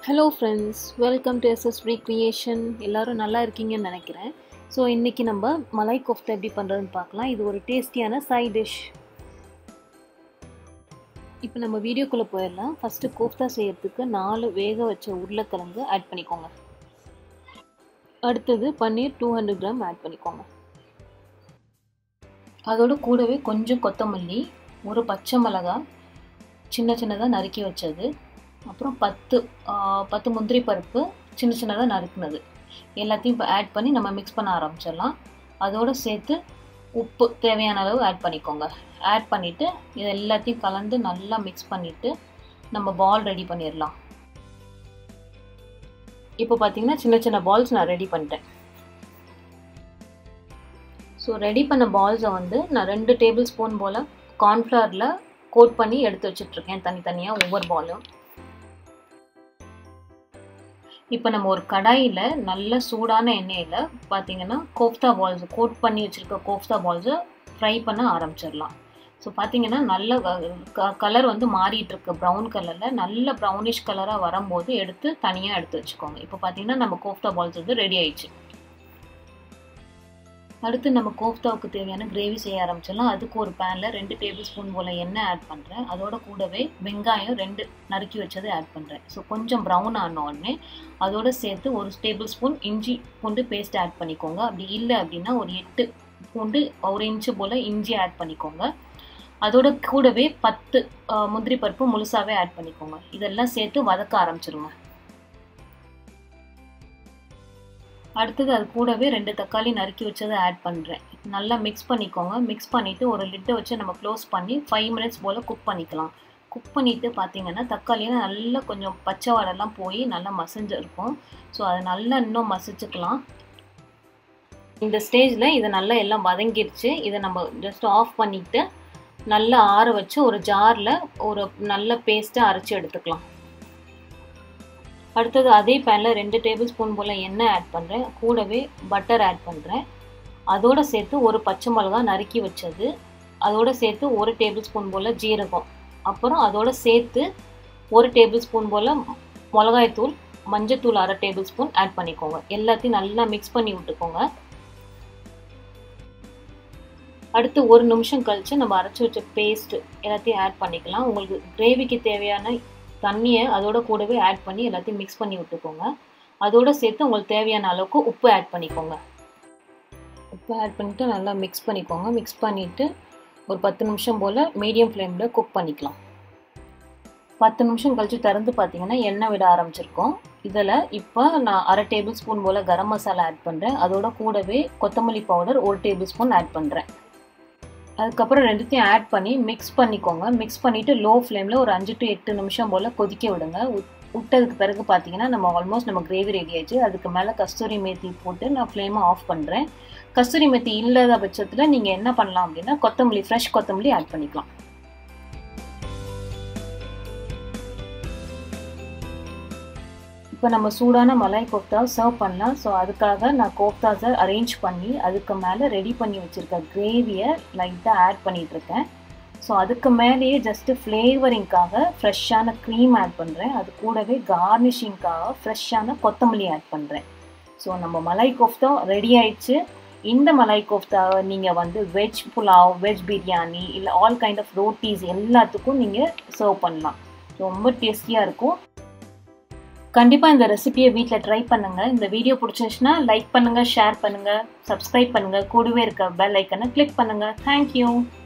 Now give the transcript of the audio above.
hello friends welcome to SS free creation எல்லோரும் நல்லா இருக்கீங்கன்னு நினைக்கிறேன் ஸோ இன்றைக்கி நம்ம மலை கோஃப்தா எப்படி பண்ணுறதுன்னு பார்க்கலாம் இது ஒரு டேஸ்டியான சைட் டிஷ் இப்போ நம்ம வீடியோக்குள்ளே போயிடலாம் ஃபஸ்ட்டு கோஃப்தா செய்யறதுக்கு நாலு வேக வச்ச உருளைக்கிழங்கு ஆட் பண்ணிக்கோங்க அடுத்தது paneer two hundred gram add பண்ணிக்கோங்க அதோட கூடவே கொஞ்சம் கொத்தமல்லி ஒரு பச்சை மிளகாய் சின்ன சின்னதாக நறுக்கி வச்சது அப்புறம் பத்து பத்து முந்திரி பருப்பு சின்ன சின்னதாக நறுக்குனது எல்லாத்தையும் இப்போ ஆட் பண்ணி நம்ம மிக்ஸ் பண்ண ஆரம்பிச்சிடலாம் அதோடு சேர்த்து உப்பு தேவையான அளவு ஆட் பண்ணிக்கோங்க ஆட் பண்ணிவிட்டு இது எல்லாத்தையும் கலந்து நல்லா மிக்ஸ் பண்ணிவிட்டு நம்ம பால் ரெடி பண்ணிடலாம் இப்போ பார்த்தீங்கன்னா சின்ன சின்ன பால்ஸ் நான் ரெடி பண்ணிட்டேன் ஸோ ரெடி பண்ண பால்ஸை வந்து நான் ரெண்டு டேபிள் ஸ்பூன் போல் கார்ன்ஃப்ளவரில் கோட் பண்ணி எடுத்து வச்சுட்ருக்கேன் தனித்தனியாக ஒவ்வொரு பாலும் இப்போ நம்ம ஒரு கடாயில் நல்ல சூடான எண்ணெயில் பார்த்தீங்கன்னா கோஃப்தா பால்ஸ் கோட் பண்ணி வச்சுருக்க கோஃப்தா பால்ஸை ஃப்ரை பண்ண ஆரம்பிச்சிடலாம் ஸோ பார்த்தீங்கன்னா நல்ல கலர் வந்து மாறிட்டு இருக்கு ப்ரௌன் கலரில் நல்ல ப்ரௌனிஷ் கலராக வரும்போது எடுத்து தனியாக எடுத்து வச்சுக்கோங்க இப்போ பார்த்தீங்கன்னா நம்ம கோஃப்தா பால்ஸ் வந்து ரெடி ஆயிடுச்சு அடுத்து நம்ம கோஃப்தாவுக்கு தேவையான கிரேவி செய்ய ஆரம்பிச்சிடலாம் அதுக்கு ஒரு பேனில் ரெண்டு டேபிள் ஸ்பூன் போல் எண்ணெய் ஆட் பண்ணுறேன் அதோட கூடவே வெங்காயம் ரெண்டு நறுக்கி வச்சது ஆட் பண்ணுறேன் ஸோ கொஞ்சம் ப்ரௌன் ஆன உடனே அதோட சேர்த்து ஒரு டேபிள் ஸ்பூன் இஞ்சி பூண்டு பேஸ்ட் ஆட் பண்ணிக்கோங்க அப்படி இல்லை அப்படின்னா ஒரு எட்டு பூண்டு ஒரு இன்ச்சு போல் இஞ்சி ஆட் பண்ணிக்கோங்க அதோட கூடவே பத்து முந்திரி பருப்பு முழுசாகவே ஆட் பண்ணிக்கோங்க இதெல்லாம் சேர்த்து வதக்க ஆரம்பிச்சிருங்க அடுத்தது அது கூடவே ரெண்டு தக்காளி நறுக்கி வச்சதை ஆட் பண்ணுறேன் நல்லா மிக்ஸ் பண்ணிக்கோங்க மிக்ஸ் பண்ணிவிட்டு ஒரு லிட்டை வச்சு நம்ம க்ளோஸ் பண்ணி ஃபைவ் மினிட்ஸ் போல் குக் பண்ணிக்கலாம் குக் பண்ணிவிட்டு பார்த்தீங்கன்னா தக்காளியெல்லாம் நல்லா கொஞ்சம் பச்சை வாடெல்லாம் போய் நல்லா மசிஞ்சு இருக்கும் ஸோ அதை நல்லா இன்னும் மசிச்சுக்கலாம் இந்த ஸ்டேஜில் இதை நல்லா எல்லாம் வதங்கிடுச்சு இதை நம்ம ஜஸ்ட் ஆஃப் பண்ணிவிட்டு நல்லா ஆற வச்சு ஒரு ஜாரில் ஒரு நல்ல பேஸ்ட்டை அரைச்சி எடுத்துக்கலாம் அடுத்தது அதே பேனில் ரெண்டு டேபிள் ஸ்பூன் போல் எண்ணெய் ஆட் பண்ணுறேன் கூடவே பட்டர் ஆட் பண்ணுறேன் அதோடு சேர்த்து ஒரு பச்சை மிளகா நறுக்கி வச்சது அதோடு சேர்த்து ஒரு டேபிள் ஸ்பூன் போல் ஜீரகம் அப்புறம் அதோடு சேர்த்து ஒரு டேபிள் ஸ்பூன் போல் மிளகாய்த்தூள் மஞ்சத்தூள் அரை டேபிள் ஸ்பூன் ஆட் பண்ணிக்கோங்க எல்லாத்தையும் நல்லா மிக்ஸ் பண்ணி விட்டுக்கோங்க அடுத்து ஒரு நிமிஷம் கழித்து நம்ம அரைச்சி வச்ச பேஸ்ட்டு எல்லாத்தையும் ஆட் பண்ணிக்கலாம் உங்களுக்கு கிரேவிக்கு தேவையான தண்ணியை அதோட கூடவே ஆட் பண்ணி எல்லாத்தையும் மிக்ஸ் பண்ணி விட்டுக்கோங்க அதோட சேர்த்து உங்களுக்கு தேவையான அளவுக்கு உப்பு ஆட் பண்ணிக்கோங்க உப்பு ஆட் பண்ணிவிட்டு நல்லா மிக்ஸ் பண்ணிக்கோங்க மிக்ஸ் பண்ணிவிட்டு ஒரு பத்து நிமிஷம் போல் மீடியம் ஃப்ளேமில் குக் பண்ணிக்கலாம் பத்து நிமிஷம் கழித்து திறந்து பார்த்தீங்கன்னா எண்ணெய் விட ஆரம்பிச்சிருக்கோம் இதில் இப்போ நான் அரை டேபிள் ஸ்பூன் போல் கரம் மசாலா ஆட் பண்ணுறேன் அதோட கூடவே கொத்தமல்லி பவுடர் ஒரு டேபிள் ஸ்பூன் ஆட் பண்ணுறேன் அதுக்கப்புறம் ரெண்டுத்தையும் ஆட் பண்ணி மிக்ஸ் பண்ணிக்கோங்க மிக்ஸ் பண்ணிவிட்டு லோ ஃப்ளேமில் ஒரு அஞ்சு டு எட்டு நிமிஷம் போல் கொதிக்க விடுங்க விட்டதுக்கு பிறகு பார்த்தீங்கன்னா நம்ம ஆல்மோஸ்ட் நம்ம கிரேவி ரெடி ஆயிடுச்சு அதுக்கு மேலே கஸ்தூரி மேத்தி போட்டு நான் ஃப்ளேமை ஆஃப் பண்ணுறேன் கஸ்தூரி மேத்தி இல்லாத பட்சத்தில் நீங்கள் என்ன பண்ணலாம் அப்படின்னா கொத்தமல்லி ஃப்ரெஷ் கொத்தமல்லி ஆட் பண்ணிக்கலாம் இப்போ நம்ம சூடான மலாய் கோஃப்தா சர்வ் பண்ணலாம் ஸோ அதுக்காக நான் கோஃப்தாஸை அரேஞ்ச் பண்ணி அதுக்கு மேலே ரெடி பண்ணி வச்சுருக்க கிரேவியை லைட்டாக ஆட் பண்ணிகிட்ருக்கேன் ஸோ அதுக்கு மேலேயே ஜஸ்ட்டு ஃப்ளேவரிங்காக ஃப்ரெஷ்ஷான க்ரீம் ஆட் பண்ணுறேன் அது கூடவே கார்னிஷிங்காக ஃப்ரெஷ்ஷான கொத்தமல்லி ஆட் பண்ணுறேன் ஸோ நம்ம மலாய் கோஃப்தா ரெடி ஆயிடுச்சு இந்த மலாய் கோஃப்தாவை நீங்கள் வந்து வெஜ் புலாவ் வெஜ் பிரியாணி இல்லை ஆல் கைண்ட் ஆஃப் ரோட்டீஸ் எல்லாத்துக்கும் நீங்கள் சர்வ் பண்ணலாம் ரொம்ப டேஸ்டியாக இருக்கும் கண்டிப்பாக இந்த ரெசிபியை வீட்டில் ட்ரை பண்ணுங்கள் இந்த வீடியோ பிடிச்சிருந்துச்சுன்னா லைக் பண்ணுங்கள் ஷேர் பண்ணுங்கள் சப்ஸ்கிரைப் பண்ணுங்கள் கூடவே இருக்க பெல் ஐக்கனை கிளிக் பண்ணுங்கள் தேங்க்யூ